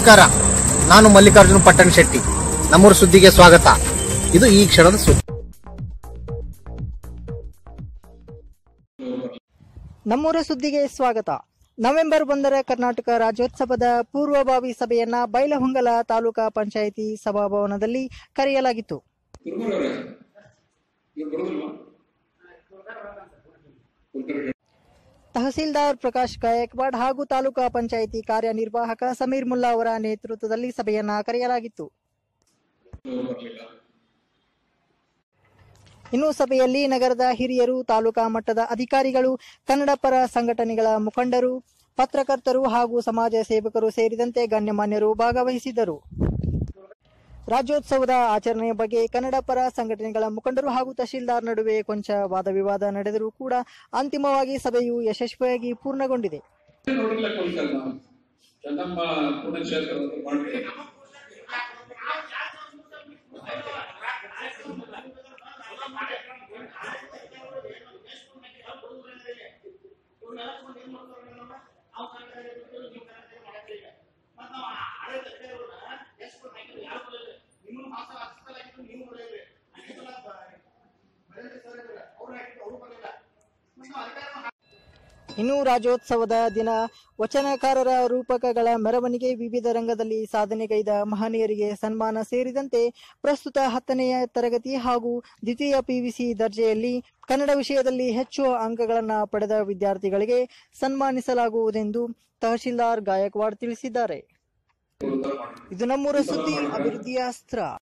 ನಮಸ್ಕಾರ ನಾನು ಮಲ್ಲಿಕಾರ್ಜುನ ಪಟ್ಟಣ ಶೆಟ್ಟಿ ನಮ್ಮೂರು ಸುದ್ದಿಗೆ ಸ್ವಾಗತ ಇದು ಈ ಕ್ಷಣದ ಸುದ್ದಿ ನಮ್ಮೂರ ಸುದ್ದಿಗೆ ಸ್ವಾಗತ ನವೆಂಬರ್ ಒಂದರ ಕರ್ನಾಟಕ ರಾಜ್ಯೋತ್ಸವದ ಪೂರ್ವಭಾವಿ ಸಭೆಯನ್ನ ಬೈಲಹೊಂಗಲ ತಾಲೂಕಾ ಪಂಚಾಯಿತಿ ಸಭಾಭವನದಲ್ಲಿ ಕರೆಯಲಾಗಿತ್ತು ಕುರುಬರವ್ರೆ ನೀವು ಬರೋದಿಲ್ವಾ ತಹಸೀಲ್ದಾರ್ ಪ್ರಕಾಶ್ ಗಾಯಕ್ವಾಡ್ ಹಾಗೂ ತಾಲೂಕಾ ಪಂಚಾಯಿತಿ ಕಾರ್ಯನಿರ್ವಾಹಕ ಸಮೀರ್ ಮುಲ್ಲಾ ಅವರ ನೇತೃತ್ವದಲ್ಲಿ ಸಭೆಯನ್ನ ಕರೆಯಲಾಗಿತ್ತು ಬರಲಿಲ್ಲ ಇನ್ನು ಸಭೆಯಲ್ಲಿ ನಗರದ ಹಿರಿಯರು ತಾಲೂಕಾ ಮಟ್ಟದ ಅಧಿಕಾರಿಗಳು ಕನ್ನಡ ಪರ ಸಂಘಟನೆಗಳ ಮುಖಂಡರು ಪತ್ರಕರ್ತರು ಹಾಗೂ ಸಮಾಜ ಸೇವಕರು ಸೇರಿದಂತೆ ಗಣ್ಯಮಾನ್ಯರು ಭಾಗವಹಿಸಿದ್ದರು ರಾಜ್ಯೋತ್ಸವದ ಆಚರಣೆಯ ಬಗ್ಗೆ ಕನ್ನಡ ಪರ ಸಂಘಟನೆಗಳ ಮುಖಂಡರು ಹಾಗೂ ತಹಶೀಲ್ದಾರ್ ನಡುವೆ ಕೊಂಚ ವಾದವಿವಾದ ನಡೆದರೂ ಕೂಡ ಅಂತಿಮವಾಗಿ ಸಭೆಯು ಯಶಸ್ವಿಯಾಗಿ ಪೂರ್ಣಗೊಂಡಿದೆ ನೋಡಿಲ್ಲ ಕೊಲ್ಕಲ್ ನಾವು ಚಂದಮ್ಮ ಪುಣಚೇತ್ರ ಮಾಡ್ತೀವಿ ಇನ್ನು ರಾಜ್ಯೋತ್ಸವದ ದಿನ ವಚನಕಾರರ ರೂಪಕಗಳ ಮೆರವಣಿಗೆ ವಿವಿಧ ರಂಗದಲ್ಲಿ ಸಾಧನೆಗೈದ ಮಹನೀಯರಿಗೆ ಸನ್ಮಾನ ಸೇರಿದಂತೆ ಪ್ರಸ್ತುತ ಹತ್ತನೆಯ ತರಗತಿ ಹಾಗೂ ದ್ವಿತೀಯ ಪಿವಿಸಿ ದರ್ಜೆಯಲ್ಲಿ ಕನ್ನಡ ವಿಷಯದಲ್ಲಿ ಹೆಚ್ಚು ಅಂಕಗಳನ್ನು ಪಡೆದ ವಿದ್ಯಾರ್ಥಿಗಳಿಗೆ ಸನ್ಮಾನಿಸಲಾಗುವುದೆಂದು ತಹಶೀಲ್ದಾರ್ ಗಾಯಕ್ವಾಡ್ ತಿಳಿಸಿದ್ದಾರೆ ಇದು ನಮ್ಮೂರ ಸುದ್ದಿ ಅಭಿವೃದ್ಧಿಯ ಅಸ್ತ್ರ